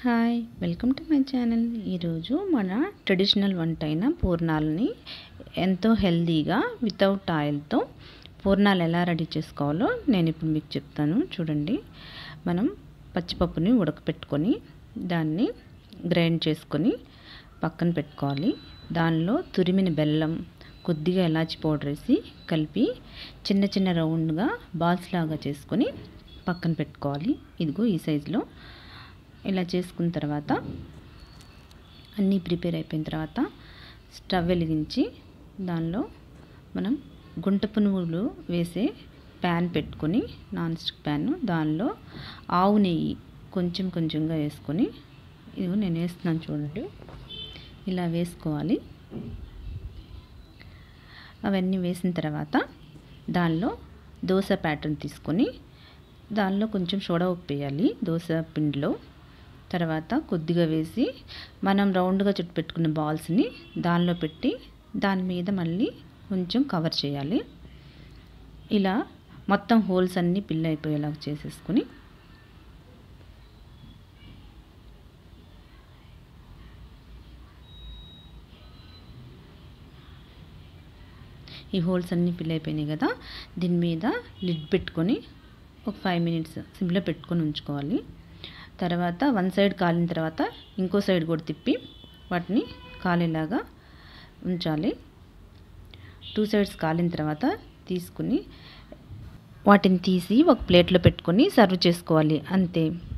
hi welcome to my channel ఈరోజు మన traditional వంట అయిన పూర్ణాలని ఎంతో హెల్తీగా వితౌట్ ఆయిల్తో పూర్ణాలు ఎలా రెడీ చేసుకోవాలో నేను ఇప్పుడు మీకు చెప్తాను చూడండి మనం పచ్చిపప్పుని ఉడకపెట్టుకొని దాన్ని గ్రైండ్ చేసుకొని పక్కన పెట్టుకోవాలి దానిలో తురిమిన బెల్లం కొద్దిగా ఎలాచి పౌడర్ వేసి కలిపి చిన్న చిన్న రౌండ్గా బాల్స్ లాగా చేసుకొని పక్కన పెట్టుకోవాలి ఇదిగో ఈ సైజులో ఇలా చేసుకున్న తర్వాత అన్నీ ప్రిపేర్ అయిపోయిన తర్వాత స్టవ్ వెలిగించి దానిలో మనం గుంట పునుగులు వేసే ప్యాన్ పెట్టుకొని నాన్ స్టిక్ ప్యాన్ దానిలో ఆవు నెయ్యి కొంచెం కొంచెంగా వేసుకొని ఇదిగో నేను వేస్తున్నాను చూడండి ఇలా వేసుకోవాలి అవన్నీ వేసిన తర్వాత దానిలో దోశ ప్యాటర్న్ తీసుకొని దానిలో కొంచెం సోడా ఉప్పు వేయాలి దోశ పిండిలో తర్వాత కొద్దిగా వేసి మనం రౌండ్గా చుట్టు పెట్టుకున్న బాల్స్ని దానిలో పెట్టి దాని మీద మళ్ళీ కొంచెం కవర్ చేయాలి ఇలా మొత్తం హోల్స్ అన్నీ పిల్ అయిపోయేలాగా చేసేసుకొని ఈ హోల్స్ అన్నీ ఫిల్ అయిపోయినాయి కదా దీని మీద లిడ్ పెట్టుకొని ఒక ఫైవ్ మినిట్స్ సిమ్లో పెట్టుకొని ఉంచుకోవాలి తర్వాత వన్ సైడ్ కాలిన తర్వాత ఇంకో సైడ్ కూడా తిప్పి వాటిని కాలేలాగా ఉంచాలి టూ సైడ్స్ కాలిన తర్వాత తీసుకుని వాటిని తీసి ఒక ప్లేట్లో పెట్టుకొని సర్వ్ చేసుకోవాలి అంతే